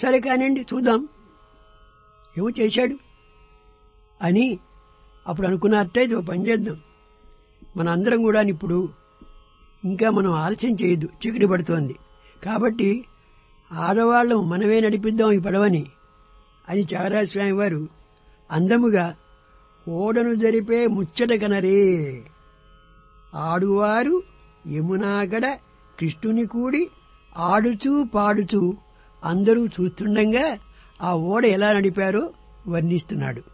సరే కానివ్వండి చూద్దాం ఏమో చేశాడు అని అప్పుడు అనుకున్నట్టయితే ఓ పని చేద్దాం మన అందరం కూడా ఇప్పుడు ఇంకా మనం ఆలస్యం చేయొద్దు చీకటి పడుతోంది కాబట్టి ఆడవాళ్ళం మనమే నడిపిద్దాం ఈ పడవని అని చారాస్వామి వారు అందముగా ఓడను జరిపే ముచ్చట కనరే ఆడువారు యమునాగడ కృష్ణుని కూడి ఆడుచూ పాడుచూ అందరూ చూస్తుండగా ఆ ఓడ ఎలా నడిపారో వర్ణిస్తున్నాడు